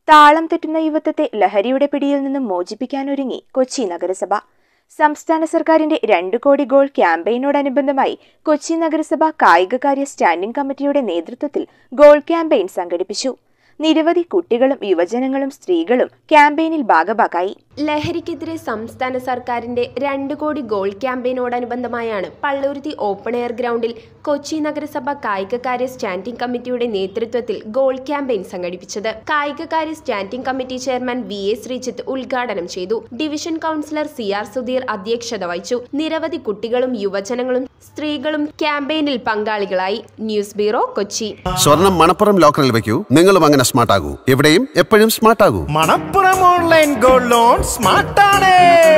താളം തെറ്റുന്ന യുവത്വത്തെ ലഹരിയുടെ പിടിയിൽ നിന്നും മോചിപ്പിക്കാനൊരുങ്ങി കൊച്ചി നഗരസഭ സംസ്ഥാന സർക്കാരിന്റെ രണ്ട് കോടി ഗോൾ ക്യാമ്പയിനോടനുബന്ധമായി കൊച്ചി നഗരസഭ കായികകാര്യ സ്റ്റാൻഡിംഗ് കമ്മിറ്റിയുടെ നേതൃത്വത്തിൽ ഗോൾ ക്യാമ്പയിൻ സംഘടിപ്പിച്ചു നിരവധി കുട്ടികളും യുവജനങ്ങളും സ്ത്രീകളും ക്യാമ്പയിനിൽ ഭാഗഭാക്കായി ലഹരിക്കെതിരെ സംസ്ഥാന സർക്കാരിന്റെ രണ്ട് കോടി ഗോൾ ക്യാമ്പയിനോടനുബന്ധമായാണ് പള്ളുരുത്തി ഓപ്പൺ എയർ ഗ്രൗണ്ടിൽ കൊച്ചി നഗരസഭ കായികകാര്യ സ്റ്റാൻഡിംഗ് കമ്മിറ്റിയുടെ നേതൃത്വത്തിൽ ഗോൾ ക്യാമ്പയിൻ സംഘടിപ്പിച്ചത് കായികകാര്യ standing committee chairman V A Sreejith ഉദ്ഘാടനം ചെയ്തു division councillor C R Sudheer അധ്യക്ഷത വഹിച്ചു നിരവധി കുട്ടികളും യുവജനങ്ങളും സ്ത്രീകളും ക്യാമ്പയിനിൽ പങ്കാളികളായി ന്യൂസ് ബ്യൂറോ കൊച്ചി സ്വർണം മണപ്പുറം ലോക്കറിൽ വെക്കൂ നിങ്ങളും അങ്ങനെ സ്മാർട്ട് ആകൂ എവിടെയും എപ്പോഴും സ്മാർട്ട് ആകൂ മണപ്പുറം ഓൺലൈൻ ഗോൾഡ് ലോൺ സ്മാർട്ടാണ്